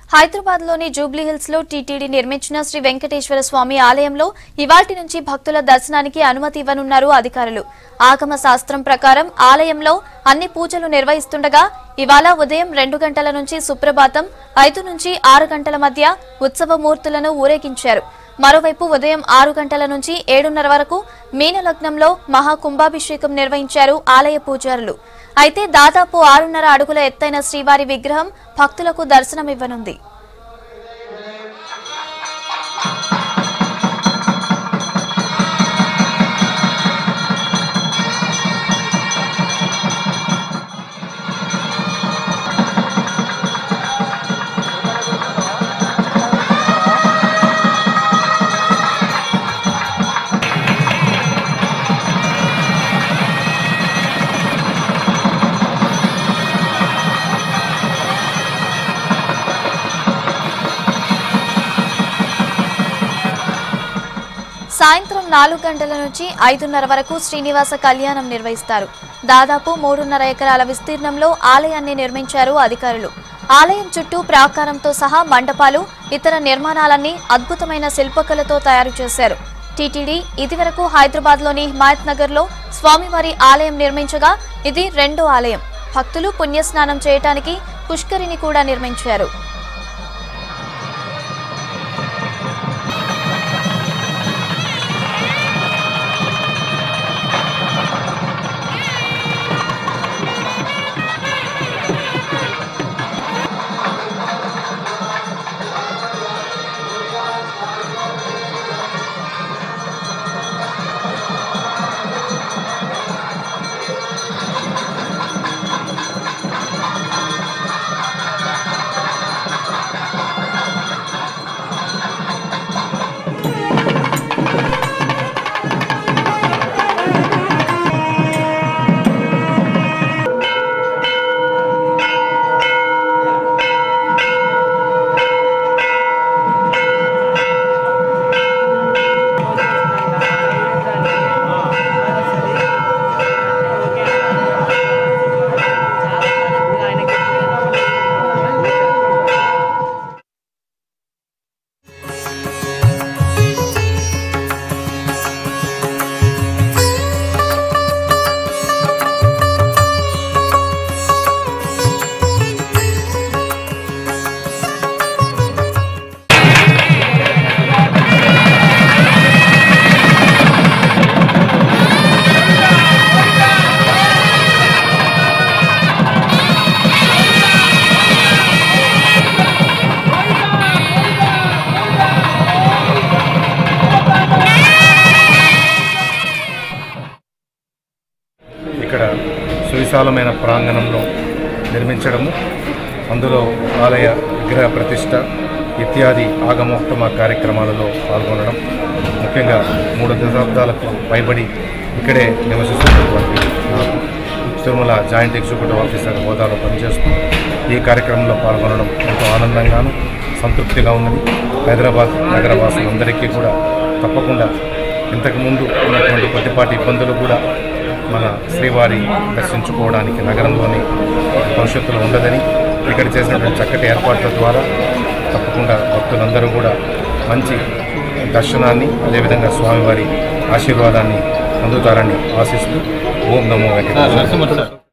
హైదరాబాద్ లోని జూబ్లీహిల్స్ లో టీటీడీ నిర్మించిన శ్రీ వెంకటేశ్వర స్వామి ఆలయంలో ఇవాల్టి నుంచి భక్తుల దర్శనానికి అనుమతి ఇవ్వనున్నారు అధికారులు ఆగమ శాస్త్రం ప్రకారం ఆలయంలో అన్ని పూజలు నిర్వహిస్తుండగా ఇవాళ ఉదయం రెండు గంటల నుంచి సుప్రభాతం ఐదు నుంచి ఆరు గంటల మధ్య ఉత్సవ మూర్తులను ఊరేగించారు మరోవైపు ఉదయం ఆరు గంటల నుంచి ఏడున్నర వరకు మీనలగ్నంలో మహాకుంభాభిషేకం నిర్వహించారు ఆలయ పూజారులు అయితే దాదాపు ఆరున్నర అడుగుల ఎత్తైన శ్రీవారి విగ్రహం భక్తులకు దర్శనమివ్వనుంది సాయంత్రం నాలుగు గంటల నుంచి ఐదున్నర వరకు శ్రీనివాస కళ్యాణం నిర్వహిస్తారు దాదాపు మూడున్నర ఎకరాల విస్తీర్ణంలో ఆలయాన్ని నిర్మించారు అధికారులు ఆలయం చుట్టూ ప్రాకారంతో సహా మండపాలు ఇతర నిర్మాణాలన్నీ అద్భుతమైన శిల్పకళతో తయారు చేశారు టీటీడీ ఇదివరకు హైదరాబాద్లోని హిమాయత్ నగర్లో స్వామివారి ఆలయం నిర్మించగా ఇది రెండో ఆలయం భక్తులు పుణ్యస్నానం చేయటానికి పుష్కరిని కూడా నిర్మించారు ఇక్కడ సువిశాలమైన ప్రాంగణంలో నిర్మించడము అందులో ఆలయ విగ్రహ ప్రతిష్ట ఇత్యాది ఆగమోక్తమ కార్యక్రమాలలో పాల్గొనడం ముఖ్యంగా మూడు దశాబ్దాలకు పైబడి ఇక్కడే నివసిస్తున్నటువంటి నాకు తిరుమల జాయింట్ ఎగ్జిక్యూటివ్ ఆఫీసర్ హోదాలో పనిచేస్తూ ఈ కార్యక్రమంలో పాల్గొనడం ఎంతో ఆనందంగాను సంతృప్తిగా ఉన్నది హైదరాబాద్ నగర వాసులందరికీ కూడా తప్పకుండా ఇంతకుముందు ఉన్నటువంటి కొద్దిపాటి ఇబ్బందులు కూడా మన శ్రీవారి దర్శించుకోవడానికి నగరంలోని భవిష్యత్తులో ఉండదని ఇక్కడ చేసినటువంటి చక్కటి ఏర్పాట్ల ద్వారా తప్పకుండా భక్తులందరూ కూడా మంచి దర్శనాన్ని అదేవిధంగా స్వామివారి ఆశీర్వాదాన్ని అందుతారని ఆశిస్తూ ఓం నమో వెంకటేశ్వర